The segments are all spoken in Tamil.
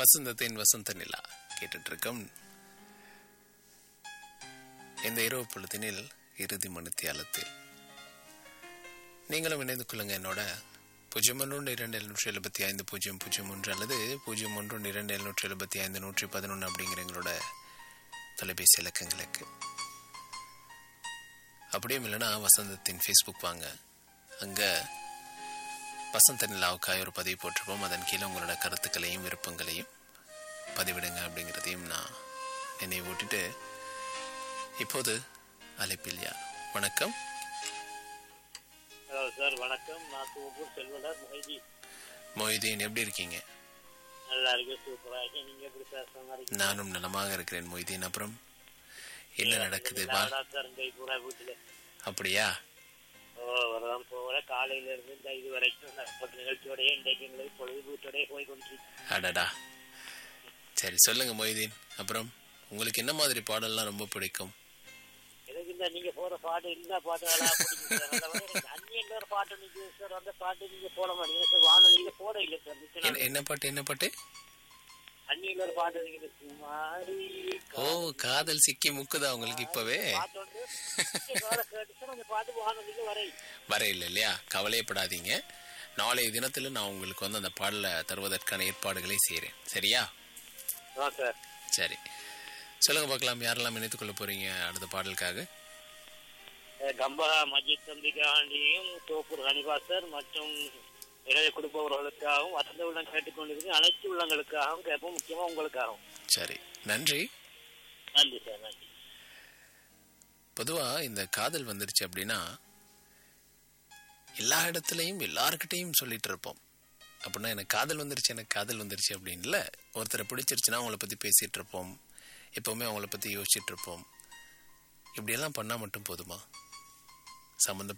வசந்தத்தின் வசந்த நிலா கேட்டுட்டு இருக்கோம் இந்த இரவு பொழுதினில் இறுதி மணித்தியாலத்தில் நீங்களும் இணைந்து கொள்ளுங்க என்னோட பூஜ்ஜியம் ஒன்று இரண்டு எழுநூற்றி எழுபத்தி ஐந்து பூஜ்ஜியம் பூஜ்ஜியம் ஒன்று அல்லது பூஜ்ஜியம் ஒன்று இரண்டு எழுநூற்றி எழுபத்தி ஐந்து நூற்றி பதினொன்று அப்படிங்கிற எங்களோட தொலைபேசி இலக்கங்களுக்கு அப்படியும் இல்லைன்னா வசந்தத்தின் ஃபேஸ்புக் வாங்க அங்கே வசந்த நிலாவுக்காக ஒரு பதிவு போட்டிருப்போம் அதன் கீழே உங்களோட கருத்துக்களையும் விருப்பங்களையும் பதிவிடுங்க அப்படிங்கிறதையும் நான் நினைவூட்டிட்டு இப்போது அழைப்பில் யார் வணக்கம் ஹலோ சார் வணக்கம் நான் தூப்பூர் செல்வதார் மொய்தி மொய்தீன் எப்படி இருக்கீங்க நல்லா இருக்கு சூப்பரா இருக்கு நீங்க எப்படி சார் சொன்னாங்க நானும் நலமாக இருக்கிறேன் மொய்தீன் அப்புறம் என்ன நடக்குது வா சார் இந்த பூரா வீட்டுல அப்படியா ஓ வரதான் போகிற காலையில இருந்து இந்த இது வரைக்கும் நடப்பட்ட நிகழ்ச்சியோடய இன்றைக்கு எங்களுக்கு பொழுதுபோக்கோடய போய் கொண்டிருக்கு அடடா சரி சொல்லுங்க மொய்தீன் அப்புறம் உங்களுக்கு என்ன மாதிரி பாடல்லாம் ரொம்ப பிடிக்கும் எனக்கு இந்த நீங்க போற பாட்டு என்ன பாட்டு நல்லா பிடிக்கும் சார் அந்த மாதிரி எனக்கு அந்நியங்க ஒரு பாட்டு நிக்குது சார் அந்த பாட்டு நீங்க போட மாட்டீங்க சார் வானொலியில போட இல்லை சார் மிச்ச என்ன- நாள். என்ன பாட்டு என்ன பாட்டு அந்நியங்க ஒரு பாட்டு இருக்குது குமாரி ஓ காதல் சிக்கி முக்குதா உங்களுக்கு இப்பவே பாட்டு வந்து கேட்டு சார் அந்த பாட்டு வானொலியில வரை வர இல்லை இல்லையா கவலையப்படாதீங்க நாளைய தினத்துல நான் உங்களுக்கு வந்து அந்த பாடலை தருவதற்கான ஏற்பாடுகளை செய்கிறேன் சரியா ஆ சார் சரி சொல்லுங்க பார்க்கலாம் யாரெல்லாம் இணைத்துக் கொள்ள போறீங்க அடுத்த பாடலுக்காக கம்பா மஜித் தம்பிகாண்டியும் தோப்பூர் ஹனிபாசர் மற்றும் இளைய கொடுப்பவர்களுக்காகவும் வசந்த உள்ளம் கேட்டுக்கொண்டிருக்கு அனைத்து உள்ளங்களுக்காகவும் கேட்போம் முக்கியமா உங்களுக்காகவும் சரி நன்றி நன்றி சார் நன்றி பொதுவா இந்த காதல் வந்துருச்சு அப்படின்னா எல்லா இடத்துலையும் எல்லார்கிட்டையும் சொல்லிட்டு இருப்போம் அப்படின்னா எனக்கு காதல் வந்துருச்சு எனக்கு காதல் வந்துருச்சு அப்படின்னு இல்ல ஒருத்தரை பிடிச்சிருச்சுன்னா அவங்கள பத்தி பேசிட்டு இருப்போம் எப்பவுமே அவங்கள பத்தி யோசிச்சுட்டு இருப்போம் இப்படியெல்லாம் பண்ணா மட்டும் போதுமா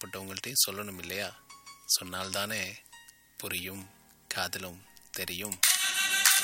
சம்பந்தப்பட்டவங்கள்ட்டையும் சொல்லணும் இல்லையா சொன்னால்தானே புரியும் காதலும் தெரியும்